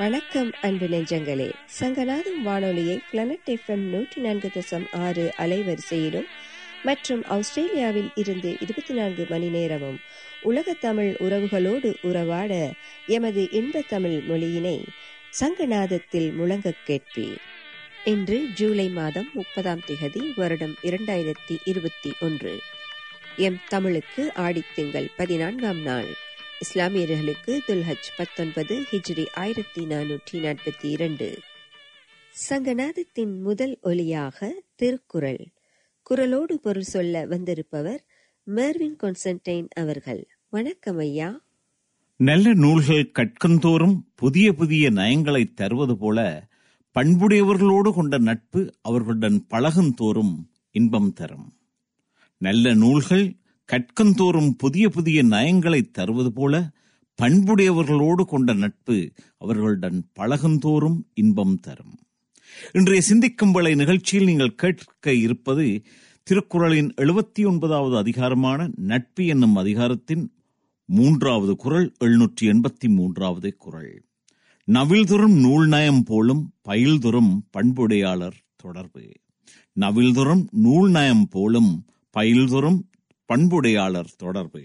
வணக்கம் அன்பு நெஞ்சங்களே சங்கநாதம் வானொலியை பிளானட் எஃப்எம் நூற்றி நான்கு தசம் ஆறு அலைவரிசையிலும் மற்றும் ஆஸ்திரேலியாவில் இருந்து இருபத்தி நான்கு மணி நேரமும் உலக தமிழ் உறவுகளோடு உறவாட எமது இன்ப தமிழ் மொழியினை சங்கநாதத்தில் முழங்கக் கேட்பீர் இன்று ஜூலை மாதம் முப்பதாம் திகதி வருடம் இரண்டாயிரத்தி இருபத்தி ஒன்று எம் தமிழுக்கு ஆடித்திங்கள் பதினான்காம் நாள் இஸ்லாமியர்களுக்கு துல்ஹஜ் பத்தொன்பது ஹிஜ்ரி ஆயிரத்தி நானூற்றி நாற்பத்தி இரண்டு சங்கநாதத்தின் முதல் ஒலியாக திருக்குறள் குரலோடு பொருள் சொல்ல வந்திருப்பவர் மெர்வின் கொன்சன்டைன் அவர்கள் வணக்கம் ஐயா நல்ல நூல்கள் கற்கந்தோறும் புதிய புதிய நயங்களை தருவது போல பண்புடையவர்களோடு கொண்ட நட்பு அவர்களுடன் பழகுந்தோறும் இன்பம் தரும் நல்ல நூல்கள் கற்கந்தோறும் புதிய புதிய நயங்களை தருவது போல பண்புடையவர்களோடு கொண்ட நட்பு அவர்களுடன் பழகுந்தோறும் இன்பம் தரும் இன்றைய சிந்திக்கும் வேளை நிகழ்ச்சியில் நீங்கள் கேட்க இருப்பது திருக்குறளின் எழுபத்தி ஒன்பதாவது அதிகாரமான நட்பு என்னும் அதிகாரத்தின் மூன்றாவது குரல் எழுநூற்றி எண்பத்தி மூன்றாவது குரல் நவில்துறும் நூல் நயம் போலும் பயில்துறும் பண்புடையாளர் தொடர்பு நவில்துறும் நூல் நயம் போலும் பயில்துறும் பண்புடையாளர் தொடர்பு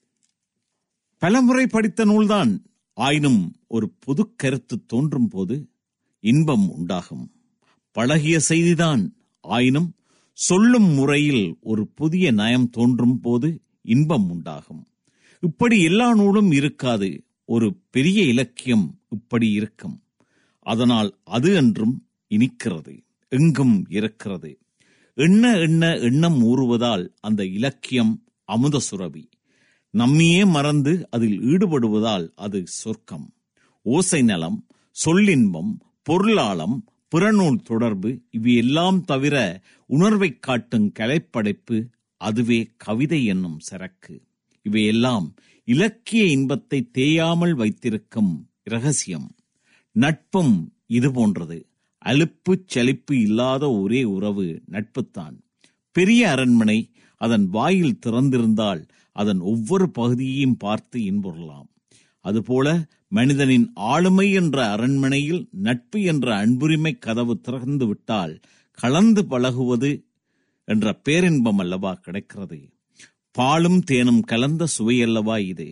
பலமுறை படித்த நூல்தான் ஆயினும் ஒரு புது கருத்து தோன்றும் போது இன்பம் உண்டாகும் பழகிய செய்திதான் ஆயினும் சொல்லும் முறையில் ஒரு புதிய நயம் தோன்றும் போது இன்பம் உண்டாகும் இப்படி எல்லா நூலும் இருக்காது ஒரு பெரிய இலக்கியம் இப்படி இருக்கும் அதனால் அது என்றும் இனிக்கிறது எங்கும் இருக்கிறது எண்ண எண்ண எண்ணம் ஊறுவதால் அந்த இலக்கியம் அமுத சுரபி நம்மையே மறந்து அதில் ஈடுபடுவதால் அது சொர்க்கம் ஓசை நலம் சொல்லின்பம் பொருளாளம் பிறநூல் தொடர்பு இவையெல்லாம் தவிர உணர்வை காட்டும் கலைப்படைப்பு அதுவே கவிதை என்னும் சரக்கு இவையெல்லாம் இலக்கிய இன்பத்தை தேயாமல் வைத்திருக்கும் இரகசியம் நட்பும் இது போன்றது அலுப்பு சலிப்பு இல்லாத ஒரே உறவு நட்புத்தான் பெரிய அரண்மனை அதன் வாயில் திறந்திருந்தால் அதன் ஒவ்வொரு பகுதியையும் பார்த்து இன்புறலாம் அதுபோல மனிதனின் ஆளுமை என்ற அரண்மனையில் நட்பு என்ற அன்புரிமை கதவு திறந்து விட்டால் கலந்து பழகுவது என்ற பேரின்பம் அல்லவா கிடைக்கிறது பாலும் தேனும் கலந்த சுவையல்லவா இது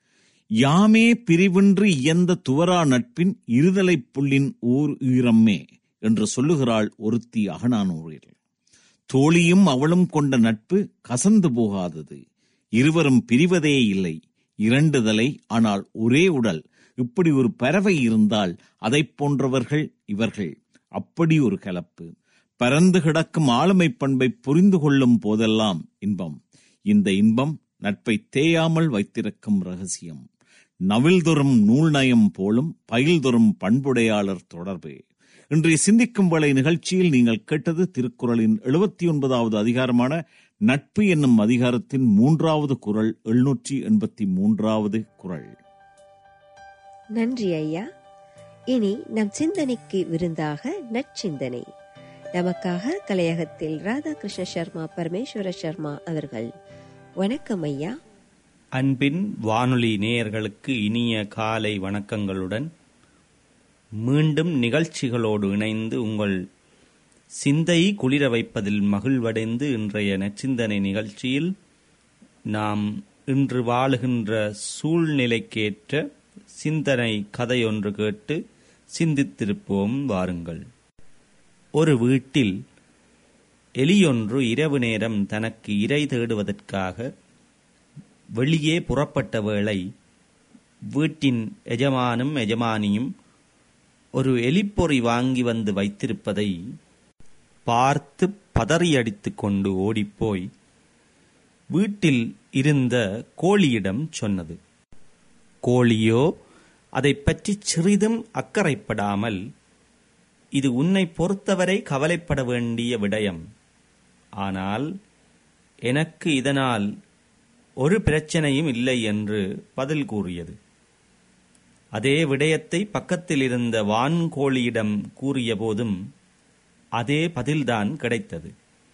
யாமே பிரிவின்றி இயந்த துவரா நட்பின் இருதலை புள்ளின் ஊர் ஈரம்மே என்று சொல்லுகிறாள் ஒருத்தி அகனானூரில் தோழியும் அவளும் கொண்ட நட்பு கசந்து போகாதது இருவரும் பிரிவதே இல்லை இரண்டு தலை ஆனால் ஒரே உடல் இப்படி ஒரு பறவை இருந்தால் அதை போன்றவர்கள் இவர்கள் அப்படி ஒரு கலப்பு பறந்து கிடக்கும் ஆளுமை பண்பை புரிந்து கொள்ளும் போதெல்லாம் இன்பம் இந்த இன்பம் நட்பை தேயாமல் வைத்திருக்கும் ரகசியம் நவில்தொறும் நூல் நயம் போலும் பயில்தொறும் பண்புடையாளர் தொடர்பு இன்றைய சிந்திக்கும் வேளை நிகழ்ச்சியில் நீங்கள் கேட்டது திருக்குறளின் எழுபத்தி ஒன்பதாவது அதிகாரமான நட்பு என்னும் அதிகாரத்தின் மூன்றாவது குரல் எழுநூற்றி எண்பத்தி மூன்றாவது குரல் நன்றி ஐயா இனி நம் சிந்தனைக்கு விருந்தாக நற்சிந்தனை நமக்காக கலையகத்தில் ராதாகிருஷ்ண சர்மா பரமேஸ்வர சர்மா அவர்கள் வணக்கம் ஐயா அன்பின் வானொலி நேயர்களுக்கு இனிய காலை வணக்கங்களுடன் மீண்டும் நிகழ்ச்சிகளோடு இணைந்து உங்கள் சிந்தை குளிர வைப்பதில் மகிழ்வடைந்து இன்றைய நச்சிந்தனை நிகழ்ச்சியில் நாம் இன்று வாழுகின்ற சூழ்நிலைக்கேற்ற சிந்தனை கதையொன்று கேட்டு சிந்தித்திருப்போம் வாருங்கள் ஒரு வீட்டில் எலியொன்று இரவு நேரம் தனக்கு இரை தேடுவதற்காக வெளியே புறப்பட்ட வேளை வீட்டின் எஜமானும் எஜமானியும் ஒரு எலிப்பொறி வாங்கி வந்து வைத்திருப்பதை பார்த்து பதறியடித்துக் கொண்டு ஓடிப்போய் வீட்டில் இருந்த கோழியிடம் சொன்னது கோழியோ அதை பற்றி சிறிதும் அக்கறைப்படாமல் இது உன்னை பொறுத்தவரை கவலைப்பட வேண்டிய விடயம் ஆனால் எனக்கு இதனால் ஒரு பிரச்சனையும் இல்லை என்று பதில் கூறியது அதே விடயத்தை பக்கத்தில் இருந்த வான்கோழியிடம் கூறிய போதும் அதே பதில்தான் கிடைத்தது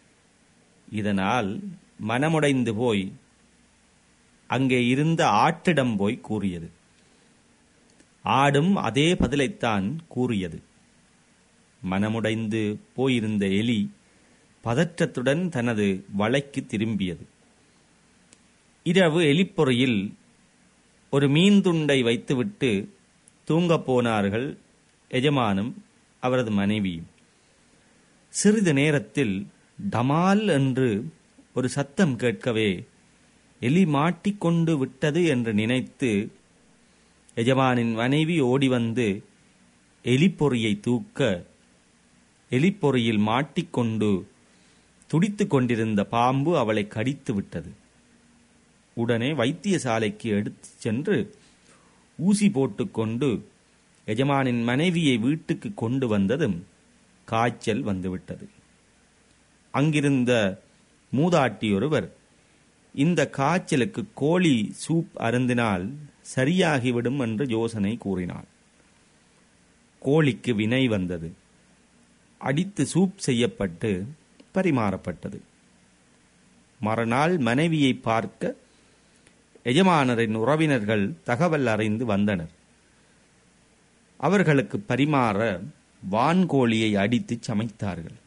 இதனால் மனமுடைந்து போய் அங்கே இருந்த ஆட்டிடம் போய் கூறியது ஆடும் அதே பதிலைத்தான் கூறியது மனமுடைந்து போயிருந்த எலி பதற்றத்துடன் தனது வலைக்கு திரும்பியது இரவு எலிப்பொறையில் ஒரு மீன் துண்டை வைத்துவிட்டு தூங்கப் போனார்கள் எஜமானும் அவரது மனைவியும் சிறிது நேரத்தில் டமால் என்று ஒரு சத்தம் கேட்கவே எலி மாட்டிக்கொண்டு விட்டது என்று நினைத்து எஜமானின் மனைவி ஓடி வந்து எலிப்பொறியை தூக்க எலிப்பொறியில் மாட்டிக்கொண்டு துடித்துக் கொண்டிருந்த பாம்பு அவளை கடித்து விட்டது உடனே வைத்தியசாலைக்கு எடுத்துச் சென்று ஊசி போட்டுக்கொண்டு எஜமானின் மனைவியை வீட்டுக்கு கொண்டு வந்ததும் காய்ச்சல் வந்துவிட்டது அங்கிருந்த மூதாட்டி ஒருவர் இந்த காய்ச்சலுக்கு கோழி சூப் அருந்தினால் சரியாகிவிடும் என்று யோசனை கூறினாள் கோழிக்கு வினை வந்தது அடித்து சூப் செய்யப்பட்டு பரிமாறப்பட்டது மறுநாள் மனைவியை பார்க்க எஜமானரின் உறவினர்கள் தகவல் அறிந்து வந்தனர் அவர்களுக்கு பரிமாற வான்கோழியை அடித்து சமைத்தார்கள்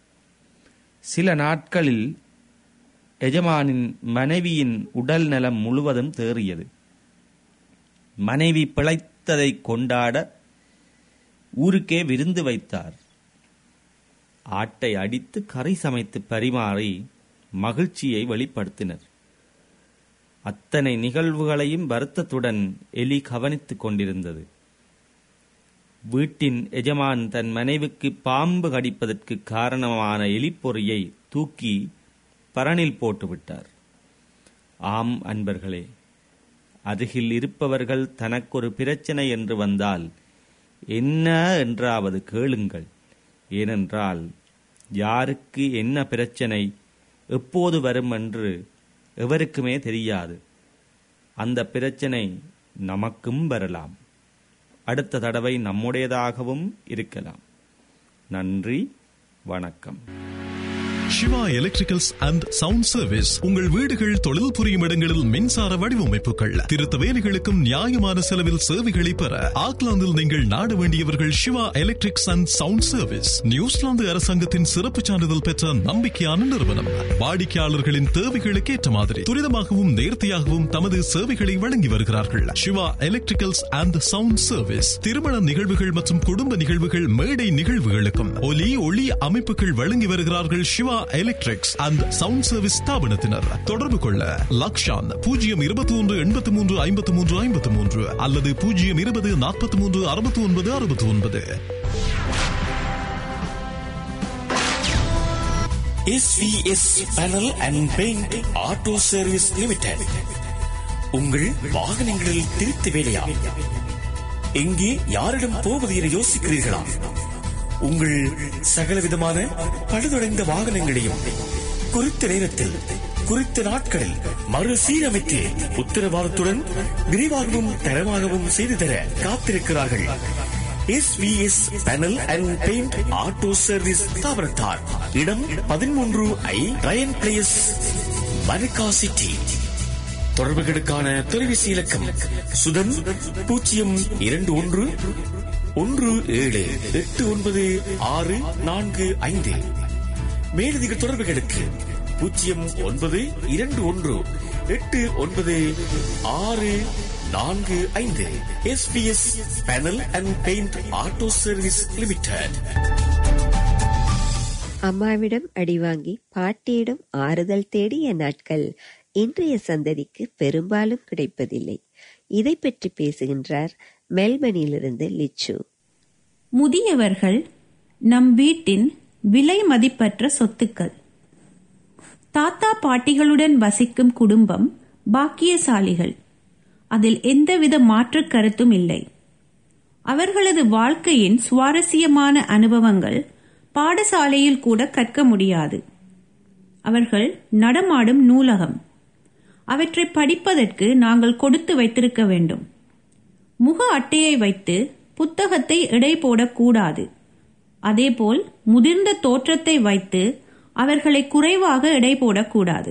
சில நாட்களில் எஜமானின் மனைவியின் உடல் நலம் முழுவதும் தேறியது மனைவி பிழைத்ததை கொண்டாட ஊருக்கே விருந்து வைத்தார் ஆட்டை அடித்து கறி சமைத்து பரிமாறி மகிழ்ச்சியை வெளிப்படுத்தினர் அத்தனை நிகழ்வுகளையும் வருத்தத்துடன் எலி கவனித்துக் கொண்டிருந்தது வீட்டின் எஜமான் தன் மனைவிக்கு பாம்பு கடிப்பதற்கு காரணமான எலிப்பொறியை தூக்கி பரணில் போட்டுவிட்டார் ஆம் அன்பர்களே அருகில் இருப்பவர்கள் தனக்கொரு பிரச்சனை என்று வந்தால் என்ன என்றாவது கேளுங்கள் ஏனென்றால் யாருக்கு என்ன பிரச்சனை எப்போது வரும் என்று எவருக்குமே தெரியாது அந்த பிரச்சனை நமக்கும் வரலாம் அடுத்த தடவை நம்முடையதாகவும் இருக்கலாம் நன்றி வணக்கம் Siva electricals and sound service உங்கள் வீடுகள் தொழில் புரியும் இடங்களில் மின்சார வடிவமைப்புகள் திருத்த வேலைகளுக்கும் நியாயமான செலவில் சேவைகளை பெற ஆக்லாந்தில் நீங்கள் நாட வேண்டியவர்கள் Siva electrics and sound service New Zealand அரசாங்கத்தின் சிறப்பு சான்றிதழ் பெற்ற நம்பிக்கையான நிறுவனம் வாடிக்கையாளர்களின் தேவைகளுக்கு ஏற்ற மாதிரி துரிதமாகவும் நேர்த்தியாகவும் தமது சேவைகளை வழங்கி வருகிறார்கள் Siva electricals and sound service திருமண நிகழ்வுகள் மற்றும் குடும்ப நிகழ்வுகள் மேடை நிகழ்வுகளுக்கும் ஒலி ஒளி அமைப்புகள் வழங்கி வருகிறார்கள் Siva electrics and sound service ஸ்தாபனத்தினர் தொடர்பு கொள்ள லக்ஷான் பூஜ்ஜியம் இருபத்தி ஒன்று எண்பத்தி மூன்று ஐம்பத்தி மூன்று ஐம்பத்தி மூன்று அல்லது பூஜ்ஜியம் இருபது நாற்பத்தி மூன்று அறுபத்தி ஒன்பது அறுபத்தி ஒன்பது SVS panel and paint auto service limited உங்கள் வாகனங்களில் திருத்து வேலையா எங்கே யாரிடம் போவது என யோசிக்கிறீர்களா உங்கள் சகலவிதமான பழுதடைந்த வாகனங்களையும் குறித்த நேரத்தில் குறித்த நாட்களில் மறுசீரமைத்து உத்தரவாதத்துடன் விரைவாகவும் தரமாகவும் செய்து தர காத்திருக்கிறார்கள் SVS panel and paint auto service ஸ்தாபனத்தார் இடம் பதிமூன்று ஐ ரயன் பிளேஸ் மனுகா சிட்டி தொடர்புகளுக்கான தொலைபேசி இலக்கம் சுதன் பூஜ்ஜியம் இரண்டு ஒன்று ஒன்று ஏழு எட்டு ஒன்பது ஆறு நான்கு ஐந்து மேலதிக தொடர்புகளுக்கு பூஜ்ஜியம் ஒன்பது இரண்டு ஒன்று எட்டு ஒன்பது ஆறு நான்கு ஐந்து SPS panel and paint auto service limited அம்மாவிடம் அடி வாங்கி பாட்டியிடம் ஆறுதல் தேடிய நாட்கள் இன்றைய சந்ததிக்கு பெரும்பாலும் கிடைப்பதில்லை இதை பற்றி பேசுகின்றார் மெல்பனிலிருந்து லிச்சு முதியவர்கள் நம் வீட்டின் விலை மதிப்பற்ற சொத்துக்கள் தாத்தா பாட்டிகளுடன் வசிக்கும் குடும்பம் பாக்கியசாலிகள் அதில் எந்தவித மாற்று கருத்தும் இல்லை அவர்களது வாழ்க்கையின் சுவாரஸ்யமான அனுபவங்கள் பாடசாலையில் கூட கற்க முடியாது அவர்கள் நடமாடும் நூலகம் அவற்றை படிப்பதற்கு நாங்கள் கொடுத்து வைத்திருக்க வேண்டும் முக அட்டையை வைத்து புத்தகத்தை எடை போடக்கூடாது அதேபோல் முதிர்ந்த தோற்றத்தை வைத்து அவர்களை குறைவாக எடை போடக்கூடாது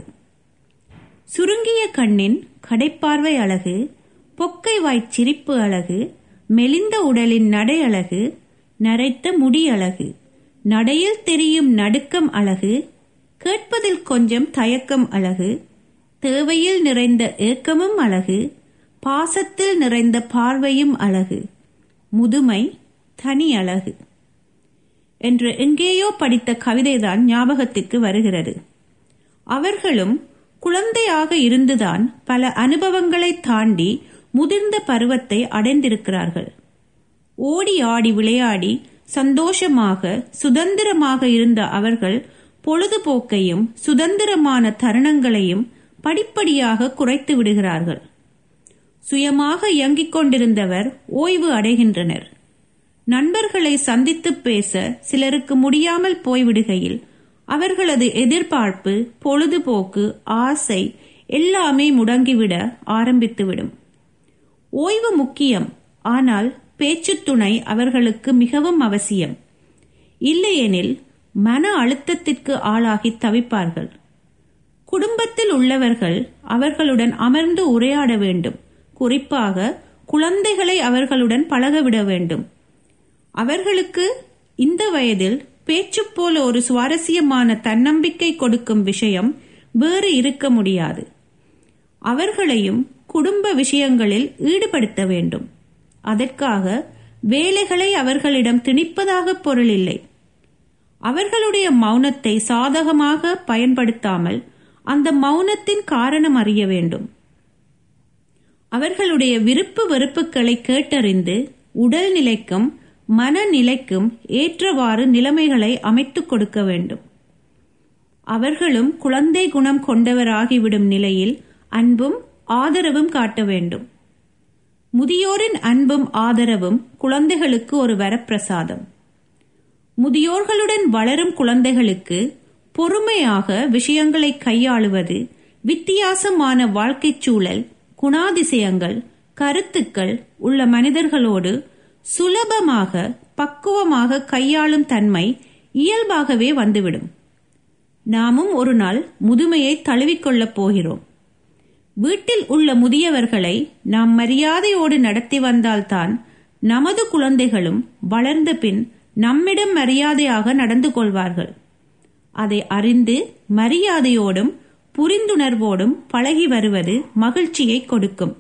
சுருங்கிய கண்ணின் கடைப்பார்வை அழகு பொக்கை வாய்ச் சிரிப்பு அழகு மெலிந்த உடலின் நடை அழகு நரைத்த முடி அழகு நடையில் தெரியும் நடுக்கம் அழகு கேட்பதில் கொஞ்சம் தயக்கம் அழகு தேவையில் நிறைந்த ஏக்கமும் அழகு பாசத்தில் நிறைந்த பார்வையும் அழகு முதுமை தனி அழகு என்று எங்கேயோ படித்த கவிதைதான் ஞாபகத்துக்கு வருகிறது அவர்களும் குழந்தையாக இருந்துதான் பல அனுபவங்களை தாண்டி முதிர்ந்த பருவத்தை அடைந்திருக்கிறார்கள் ஓடி ஆடி விளையாடி சந்தோஷமாக சுதந்திரமாக இருந்த அவர்கள் பொழுதுபோக்கையும் சுதந்திரமான தருணங்களையும் படிப்படியாக குறைத்து விடுகிறார்கள் சுயமாக இயங்கிக் கொண்டிருந்தவர் ஓய்வு அடைகின்றனர் நண்பர்களை சந்தித்து பேச சிலருக்கு முடியாமல் போய்விடுகையில் அவர்களது எதிர்பார்ப்பு பொழுதுபோக்கு ஆசை எல்லாமே முடங்கிவிட ஆரம்பித்துவிடும் ஓய்வு முக்கியம் ஆனால் பேச்சுத் துணை அவர்களுக்கு மிகவும் அவசியம் இல்லையெனில் மன அழுத்தத்திற்கு ஆளாகி தவிப்பார்கள் குடும்பத்தில் உள்ளவர்கள் அவர்களுடன் அமர்ந்து உரையாட வேண்டும் குறிப்பாக குழந்தைகளை அவர்களுடன் பழகவிட வேண்டும் அவர்களுக்கு இந்த வயதில் பேச்சு போல ஒரு சுவாரஸ்யமான தன்னம்பிக்கை கொடுக்கும் விஷயம் வேறு இருக்க முடியாது அவர்களையும் குடும்ப விஷயங்களில் ஈடுபடுத்த வேண்டும் அதற்காக வேலைகளை அவர்களிடம் திணிப்பதாக பொருள் இல்லை அவர்களுடைய மௌனத்தை சாதகமாக பயன்படுத்தாமல் அந்த மௌனத்தின் காரணம் அறிய வேண்டும் அவர்களுடைய விருப்பு வெறுப்புகளை கேட்டறிந்து உடல் நிலைக்கும் மனநிலைக்கும் ஏற்றவாறு நிலைமைகளை அமைத்துக் கொடுக்க வேண்டும் அவர்களும் குழந்தை குணம் கொண்டவராகிவிடும் நிலையில் அன்பும் ஆதரவும் காட்ட வேண்டும் முதியோரின் அன்பும் ஆதரவும் குழந்தைகளுக்கு ஒரு வரப்பிரசாதம் முதியோர்களுடன் வளரும் குழந்தைகளுக்கு பொறுமையாக விஷயங்களை கையாளுவது வித்தியாசமான வாழ்க்கைச் சூழல் குணாதிசயங்கள் கருத்துக்கள் உள்ள மனிதர்களோடு சுலபமாக பக்குவமாக கையாளும் தன்மை இயல்பாகவே வந்துவிடும் நாமும் ஒரு நாள் முதுமையை தழுவிக்கொள்ளப் போகிறோம் வீட்டில் உள்ள முதியவர்களை நாம் மரியாதையோடு நடத்தி வந்தால்தான் நமது குழந்தைகளும் வளர்ந்த பின் நம்மிடம் மரியாதையாக நடந்து கொள்வார்கள் அதை அறிந்து மரியாதையோடும் புரிந்துணர்வோடும் பழகி வருவது மகிழ்ச்சியை கொடுக்கும்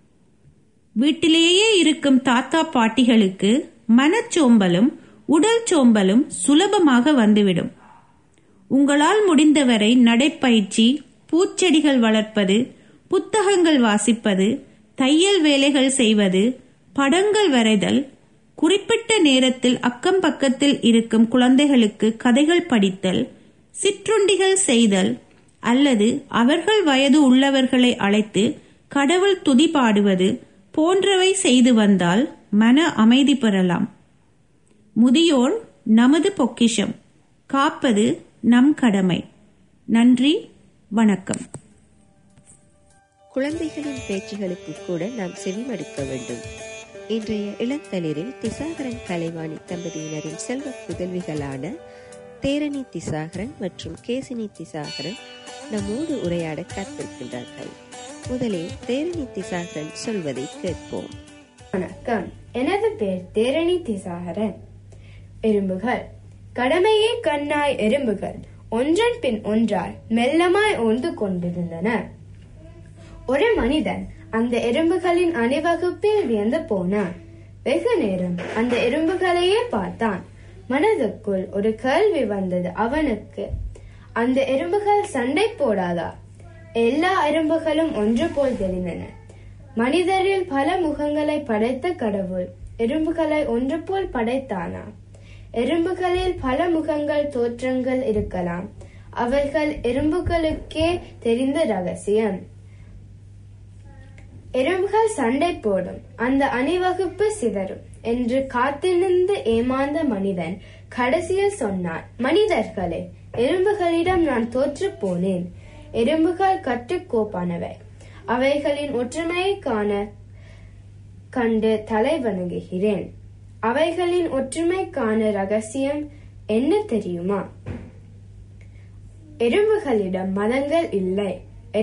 வீட்டிலேயே இருக்கும் தாத்தா பாட்டிகளுக்கு மனச்சோம்பலும் உடல் சோம்பலும் சுலபமாக வந்துவிடும் உங்களால் முடிந்தவரை நடைப்பயிற்சி பூச்செடிகள் வளர்ப்பது புத்தகங்கள் வாசிப்பது தையல் வேலைகள் செய்வது படங்கள் வரைதல் குறிப்பிட்ட நேரத்தில் அக்கம் பக்கத்தில் இருக்கும் குழந்தைகளுக்கு கதைகள் படித்தல் சிற்றுண்டிகள் செய்தல் அல்லது அவர்கள் வயது உள்ளவர்களை அழைத்து கடவுள் துதி பாடுவது போன்றவை செய்து வந்தால் மன அமைதி பெறலாம் முதியோர் நமது பொக்கிஷம் காப்பது நம் கடமை நன்றி வணக்கம் குழந்தைகளின் பேச்சுகளுக்கு கூட நாம் செவிமடுக்க வேண்டும் இன்றைய இளந்தளிரில் திசாகரன் கலைவாணி தம்பதியினரின் செல்வ புதல்விகளான தேரணி திசாகரன் மற்றும் கேசினி திசாகரன் நம்மோடு உரையாட காத்திருக்கின்றார்கள் முதலில் தேரணி திசாகரன் சொல்வதை கேட்போம் வணக்கம் எனது பேர் தேரணி திசாகரன் எறும்புகள் கடமையே கண்ணாய் எறும்புகள் ஒன்றன் பின் ஒன்றாய் மெல்லமாய் ஓர்ந்து கொண்டிருந்தன ஒரு மனிதன் அந்த எறும்புகளின் அணிவகுப்பில் வியந்து போனான் வெகு நேரம் அந்த எறும்புகளையே பார்த்தான் மனதுக்குள் ஒரு கேள்வி வந்தது அவனுக்கு அந்த எறும்புகள் சண்டை போடாதா எல்லா எறும்புகளும் ஒன்று போல் தெரிந்தன மனிதரில் பல முகங்களை படைத்த கடவுள் எறும்புகளை ஒன்று போல் படைத்தானா எறும்புகளில் பல முகங்கள் தோற்றங்கள் இருக்கலாம் அவர்கள் எறும்புகளுக்கே தெரிந்த ரகசியம் எறும்புகள் சண்டை போடும் அந்த அணிவகுப்பு சிதறும் என்று காத்திருந்து ஏமாந்த மனிதன் கடைசியில் சொன்னான் மனிதர்களே எறும்புகளிடம் நான் தோற்று போனேன் எறும்புகள் கட்டுக்கோப்பானவை அவைகளின் ஒற்றுமையை காண கண்டு தலை வணங்குகிறேன் அவைகளின் ஒற்றுமைக்கான ரகசியம் என்ன தெரியுமா எறும்புகளிடம் மதங்கள் இல்லை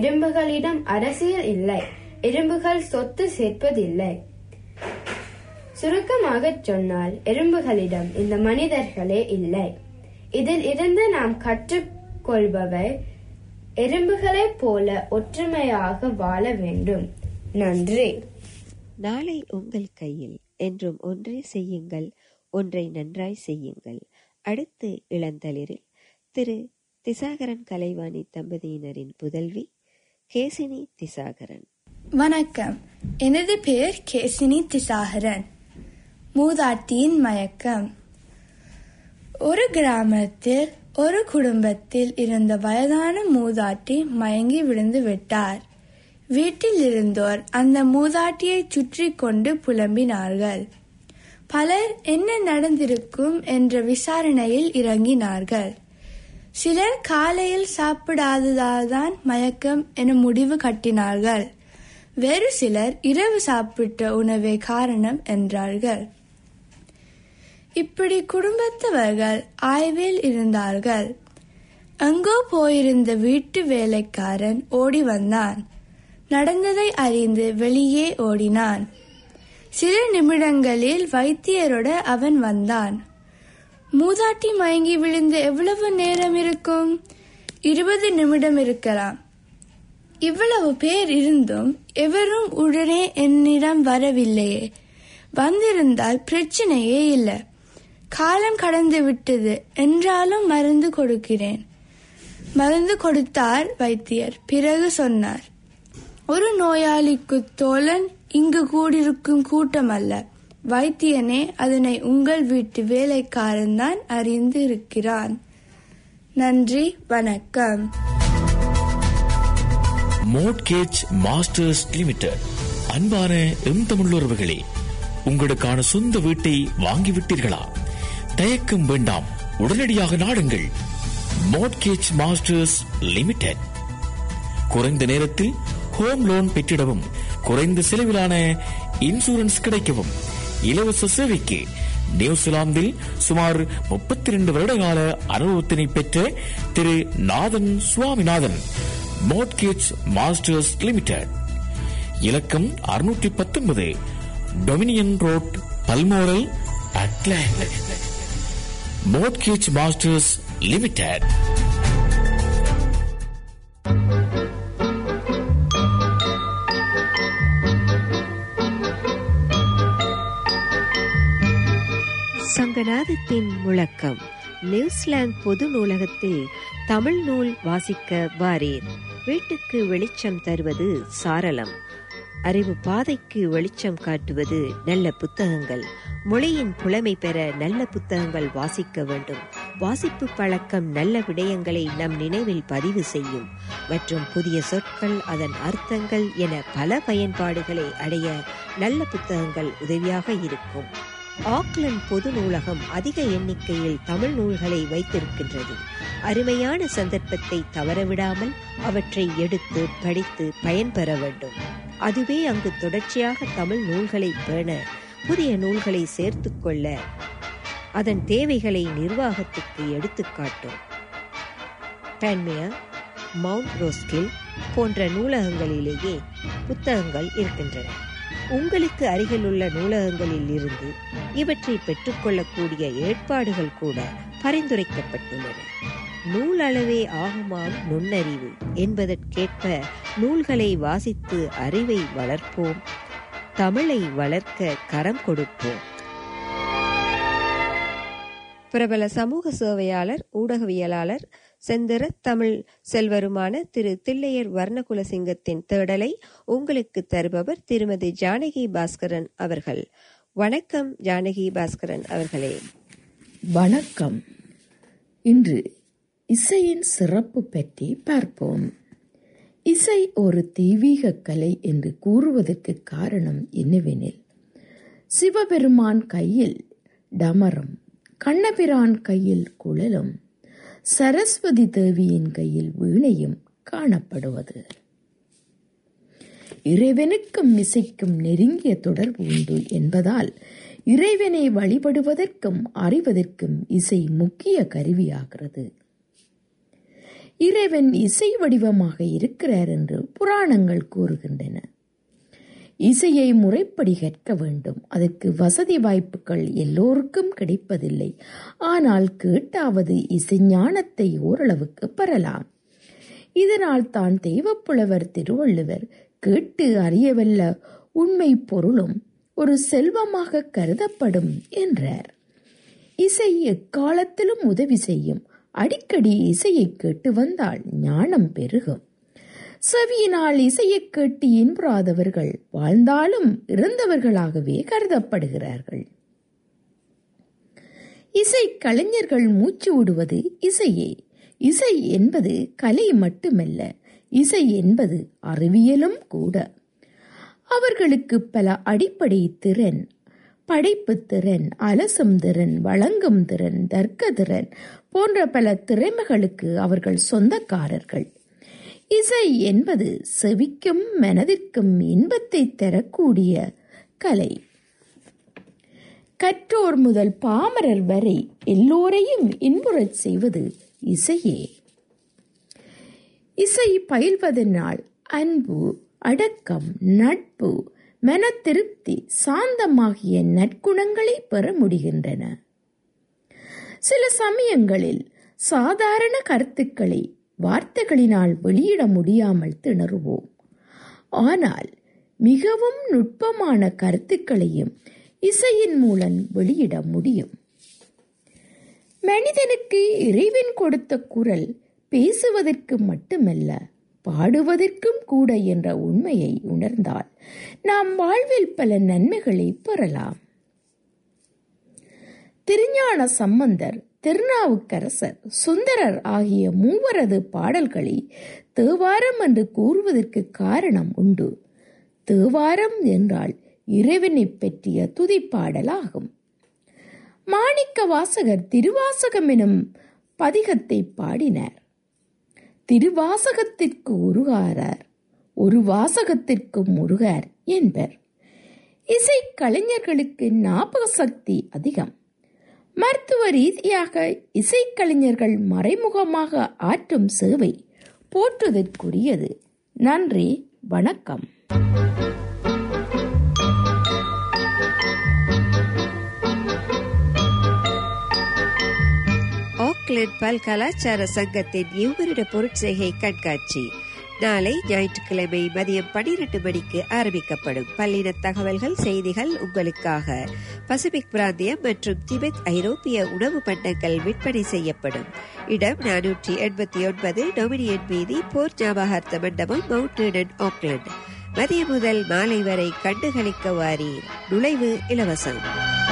எறும்புகளிடம் அரசியல் இல்லை எறும்புகள் சொத்து சேர்ப்பதில்லை சுருக்கமாகச் சொன்னால் எறும்புகளிடம் இந்த மனிதர்களே இல்லை இதில் இருந்து நாம் கற்றுக்கொள்பவை எறும்புகளைப் போல ஒற்றுமையாக வாழ வேண்டும் நன்றி நாளை உங்கள் கையில் என்றும் ஒன்றே செய்யுங்கள் ஒன்றை நன்றாய் செய்யுங்கள் அடுத்து இளந்தளிரில் திரு திசாகரன் கலைவாணி தம்பதியினரின் புதல்வி கேசினி திசாகரன் வணக்கம் எனது பெயர் கேசினி திசாகரன் மூதாட்டியின் மயக்கம் ஒரு கிராமத்தில் ஒரு குடும்பத்தில் இருந்த வயதான மூதாட்டி மயங்கி விழுந்து விட்டார் வீட்டில் இருந்தோர் அந்த மூதாட்டியை சுற்றி கொண்டு புலம்பினார்கள் பலர் என்ன நடந்திருக்கும் என்ற விசாரணையில் இறங்கினார்கள் சிலர் காலையில் சாப்பிடாததால்தான் மயக்கம் என முடிவு கட்டினார்கள் வேறு சிலர் இரவு சாப்பிட்ட உணவே காரணம் என்றார்கள் இப்படி குடும்பத்தவர்கள் ஆய்வில் இருந்தார்கள் எங்கோ போயிருந்த வீட்டு வேலைக்காரன் ஓடி வந்தான் நடந்ததை அறிந்து வெளியே ஓடினான் சில நிமிடங்களில் வைத்தியரோட அவன் வந்தான் மூதாட்டி மயங்கி விழுந்து எவ்வளவு நேரம் இருக்கும் இருபது நிமிடம் இருக்கலாம் இவ்வளவு பேர் இருந்தும் எவரும் உடனே என்னிடம் வரவில்லையே வந்திருந்தால் பிரச்சனையே இல்லை காலம் கடந்து விட்டது என்றாலும் மருந்து கொடுக்கிறேன் மருந்து கொடுத்தார் வைத்தியர் பிறகு சொன்னார் ஒரு நோயாளிக்கு தோழன் இங்கு கூடியிருக்கும் கூட்டம் அல்ல வைத்தியனே அதனை உங்கள் வீட்டு வேலைக்காரன் தான் அறிந்து இருக்கிறான் நன்றி வணக்கம் மோட்கேஜ் மாஸ்டர்ஸ் லிமிடெட் அன்பான எம் தமிழுறவுகளே உங்களுக்கான சொந்த வீட்டை வாங்கிவிட்டீர்களா தயக்கம் வேண்டாம் உடனடியாக நாடுங்கள் மோட்கேஜ் மாஸ்டர்ஸ் லிமிடெட் குறைந்த நேரத்தில் ஹோம் லோன் பெற்றிடவும் குறைந்த செலவிலான இன்சூரன்ஸ் கிடைக்கவும் இலவச சேவைக்கு நியூசிலாந்தில் சுமார் முப்பத்தி இரண்டு வருடகால அனுபவத்தினை பெற்ற Thiru Nathan Swaminathan mortgage masters limited இலக்கம் அறுநூற்றி பத்தொன்பது Dominion Road Balmoral Auckland mortgage masters limited சங்கநாதத்தின் முழக்கம் நியூசிலாந்து பொது நூலகத்தில் தமிழ் நூல் வாசிக்க வாரீர் வீட்டுக்கு வெளிச்சம் தருவது சாரலம் அறிவு பாதைக்கு வெளிச்சம் காட்டுவது நல்ல புத்தகங்கள் மொழியின் புலமை பெற நல்ல புத்தகங்கள் வாசிக்க வேண்டும் வாசிப்பு பழக்கம் நல்ல விடயங்களை நம் நினைவில் பதிவு செய்யும் மற்றும் புதிய சொற்கள் அதன் அர்த்தங்கள் என பல பயன்பாடுகளை அடைய நல்ல புத்தகங்கள் உதவியாக இருக்கும் ஆக்லண்ட் பொது நூலகம் அதிக எண்ணிக்கையில் தமிழ் நூல்களை வைத்திருக்கின்றது அருமையான சந்தர்ப்பத்தை தவறவிடாமல் அவற்றை எடுத்து படித்து பயன்பெற வேண்டும் அதுவே அங்கு தொடர்ச்சியாக தமிழ் நூல்களை பேண புதிய நூல்களை சேர்த்துக் கொள்ள அதன் தேவைகளை நிர்வாகத்துக்கு எடுத்துக்காட்டும் பேன்மியா மவுண்ட் ரோஸ்கில் போன்ற நூலகங்களிலேயே புத்தகங்கள் இருக்கின்றன உங்களுக்கு அருகிலுள்ள நூலகங்களில் இருந்து இவற்றை பெற்றுக்கொள்ளக்கூடிய ஏற்பாடுகள் கூட பரிந்துரைக்கப்பட்டுள்ளன நூலளவே ஆகுமாம் நுண்ணறிவு என்பதற்கேற்ப நூல்களை வாசித்து அறிவை வளர்ப்போம் தமிழை வளர்க்க கரம் கொடுப்போம் பிரபல சமூக சேவையாளர் ஊடகவியலாளர் செந்திர தமிழ் செல்வருமான திரு தில்லையர் வர்ணகுலசிங்கத்தின் தேடலை உங்களுக்கு தருபவர் திருமதி ஜானகி பாஸ்கரன் அவர்கள் வணக்கம் ஜானகி பாஸ்கரன் அவர்களே வணக்கம் இன்று இசையின் சிறப்பு பற்றி பார்ப்போம் இசை ஒரு தெய்வீக கலை என்று கூறுவதற்கு காரணம் என்னவெனில் சிவபெருமான் கையில் டமரம் கண்ணபிரான் கையில் குழலும் சரஸ்வதி தேவியின் கையில் வீணையும் காணப்படுவது இறைவனுக்கும் இசைக்கும் நெருங்கிய தொடர்பு உண்டு என்பதால் இறைவனை வழிபடுவதற்கும் அறிவதற்கும் இசை முக்கிய கருவியாகிறது இறைவன் இசை வடிவமாக இருக்கிறார் என்று புராணங்கள் கூறுகின்றன இசையை முறைப்படி கற்க வேண்டும் அதற்கு வசதி வாய்ப்புகள் எல்லோருக்கும் கிடைப்பதில்லை ஆனால் கேட்டாவது இசை ஞானத்தை ஓரளவுக்கு பெறலாம் இதனால் தான் தெய்வப்புலவர் திருவள்ளுவர் கேட்டு அறியவல்ல உண்மை பொருளும் ஒரு செல்வமாக கருதப்படும் என்றார் இசை எக்காலத்திலும் உதவி செய்யும் அடிக்கடி இசையை கேட்டு வந்தால் ஞானம் பெருகும் செவியினால் இசையை கேட்டு இன்புறாதவர்கள் வாழ்ந்தாலும் இறந்தவர்களாகவே கருதப்படுகிறார்கள் இசை கலைஞர்கள் மூச்சு விடுவது இசையே இசை என்பது கலை மட்டுமல்ல இசை என்பது அறிவியலும் கூட அவர்களுக்கு பல அடிப்படை திறன் படைப்பு திறன் அலசும் திறன் வழங்கும் திறன் தர்க்க திறன் போன்ற பல திறமைகளுக்கு அவர்கள் சொந்தக்காரர்கள் இசை என்பது செவிக்கும் மனதிற்கும் இன்பத்தை தரக்கூடிய கலை கற்றோர் முதல் பாமரர் வரை எல்லோரையும் இன்புறச் செய்வது இசையே இசை பயில்வதனால் அன்பு அடக்கம் நட்பு மன திருப்தி சாந்தமாகிய நற்குணங்களை பெற முடிகின்றன சில சமயங்களில் சாதாரண கருத்துக்களை வார்த்தைகளினால் வெளியிட முடியாமல் திணறுவோம் ஆனால் மிகவும் நுட்பமான கருத்துக்களையும் இசையின் மூலம் வெளியிட முடியும் மனிதனுக்கு இறைவன் கொடுத்த குரல் பேசுவதற்கு மட்டுமல்ல பாடுவதற்கும் கூட என்ற உண்மையை உணர்ந்தால் நாம் வாழ்வில் பல நன்மைகளை பெறலாம் திருஞான சம்பந்தர் திருநாவுக்கரசர் சுந்தரர் ஆகிய மூவரது பாடல்களை தேவாரம் என்று கூறுவதற்கு காரணம் உண்டு தேவாரம் என்றால் இறைவனை பற்றிய துதிப்பாடலாகும் மாணிக்க வாசகர் திருவாசகம் எனும் பதிகத்தை பாடினார் திருவாசகத்திற்கு உருகாரார் ஒரு வாசகத்திற்கு முருகார் என்பர் இசை கலைஞர்களுக்கு ஞாபக சக்தி அதிகம் மருத்துவ ரீதியாக இசைக்கலைஞர்கள் மறைமுகமாக ஆற்றும் சேவை போற்றுதற்குரியது நன்றி வணக்கம் ஆக்லண்ட் பல் கலாச்சார சங்கத்தின் இவ்வருட பொருட்செய்கை கண்காட்சி நாளை ஞாயிற்றுக்கிழமை மதியம் பனிரெண்டு மணிக்கு ஆரம்பிக்கப்படும் பல்லின தகவல்கள் செய்திகள் உங்களுக்காக பசிபிக் பிராந்தியம் மற்றும் திபெத் ஐரோப்பிய உணவு பண்டங்கள் விற்பனை செய்யப்படும் இடம் நானூற்றி எண்பத்தி ஒன்பது டொமினியன் வீதி போர் ஞாபகார்த்த மண்டபம் மவுண்ட் ஈடன் ஆக்லண்ட் மதியம் முதல் மாலை வரை கண்டுகளிக்க வாரீர் நுழைவு இலவசம்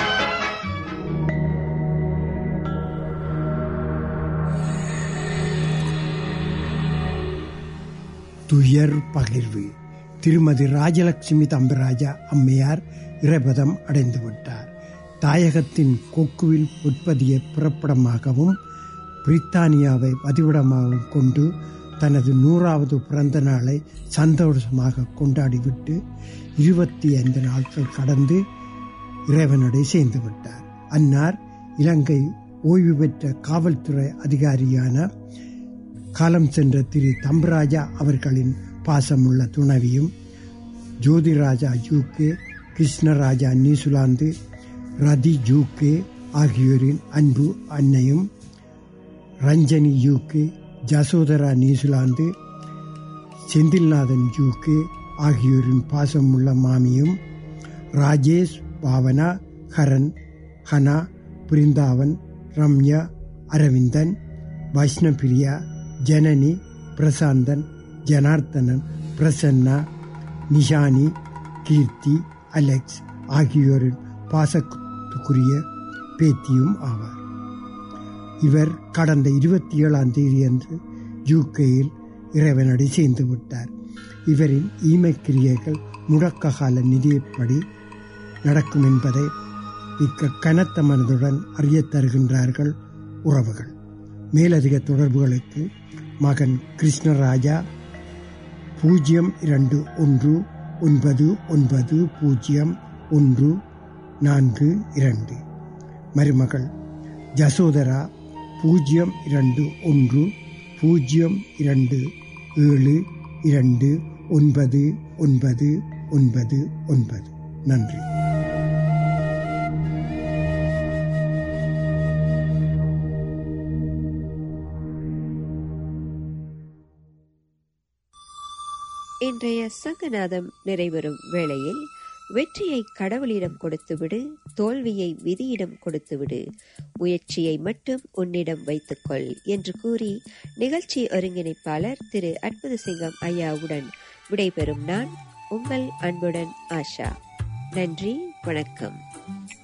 துயர் பகிர்வு திருமதி ராஜலட்சுமி தம்பராஜா அம்மையார் இறைபதம் அடைந்து விட்டார் தாயகத்தின் கொக்குவில் உற்பத்தியை பிறப்பிடமாகவும் பிரித்தானியாவை பதிவிடமாகவும் கொண்டு தனது நூறாவது பிறந்த நாளை சந்தோஷமாக கொண்டாடிவிட்டு இருபத்தி ஐந்து நாட்கள் கடந்து இறைவனடை சேர்ந்து விட்டார் அன்னார் இலங்கை ஓய்வு பெற்ற காவல்துறை அதிகாரியான காலம் சென்ற திரு தம்பராஜா அவர்களின் பாசமுள்ள துணைவியும் Jothiraja UK Krishnaraja New Zealand Rathi UK ஆகியோரின் அன்பு அன்னையும் Ranjani UK Jasothara New Zealand Senthilnathan UK ஆகியோரின் பாசமுள்ள மாமியும் ராஜேஷ் பாவனா ஹரன் ஹனா பிருந்தாவன் ரம்யா அரவிந்தன் வைஷ்ணபிரியா ஜனனி பிரசாந்தன் ஜனார்த்தனன் பிரசன்னா நிஷானி கீர்த்தி அலெக்ஸ் ஆகியோரின் பாசத்துக்குரிய பேத்தியும் ஆவார் இவர் கடந்த இருபத்தி ஏழாம் தேதி அன்று யூகேயில் இறைவனடி சேர்ந்து விட்டார் இவரின் ஈமை கிரியைகள் முடக்க கால நிதியப்படி நடக்கும் என்பதை மிக்க கனத்த மனதுடன் அறியத் தருகின்றார்கள் உறவுகள் மேலதிக தொடர்புகளுக்கு மகன் கிருஷ்ணராஜா பூஜ்ஜியம் இரண்டு ஒன்று ஒன்பது ஒன்பது பூஜ்ஜியம் ஒன்று நான்கு இரண்டு மருமகள் ஜசோதரா பூஜ்ஜியம் இரண்டு ஒன்று பூஜ்ஜியம் இரண்டு ஏழு இரண்டு ஒன்பது ஒன்பது ஒன்பது ஒன்பது நன்றி இன்றைய சங்கநாதம் நிறைவரும் வேளையில் வெற்றியை கடவுளிடம் கொடுத்துவிடு தோல்வியை விதியிடம் கொடுத்துவிடு முயற்சியை மட்டும் உன்னிடம் வைத்துக்கொள் என்று கூறி நிகழ்ச்சி ஒருங்கிணைப்பாளர் திரு அற்புத சிங்கம் ஐயாவுடன் விடைபெறும் நான் உங்கள் அன்புடன் ஆஷா நன்றி வணக்கம்